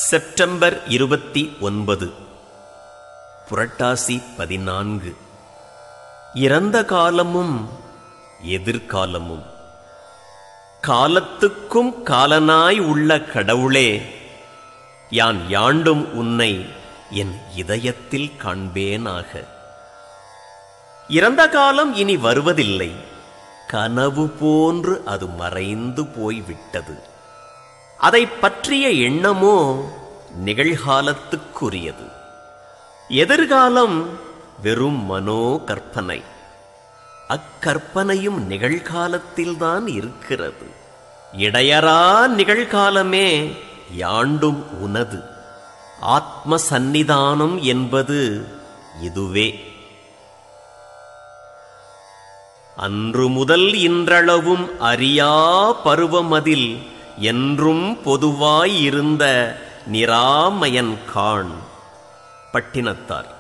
September இருபத்தி ஒன்பது புரட்டாசி பதினான்கு இறந்த காலமும் எதிர்காலமும் காலத்துக்கும் காலனாய் உள்ள கடவுளே யான் யாண்டும் உன்னை என் இதயத்தில் காண்பேனாக இறந்த காலம் இனி வருவதில்லை கனவு போன்று அது மறைந்து போய்விட்டது அதை பற்றிய எண்ணமோ நிகழ்காலத்துக்குரியது எதிர்காலம் வெறும் மனோ கற்பனை அக்கற்பனையும் நிகழ்காலத்தில்தான் இருக்கிறது இடையறா நிகழ்காலமே யாண்டும் உனது ஆத்ம சந்நிதானம் என்பது இதுவே அன்று முதல் இன்றளவும் அறியா பருவமதில் என்றும் பொதுவாய் இருந்த நிராமயன் காண் பட்டினத்தார்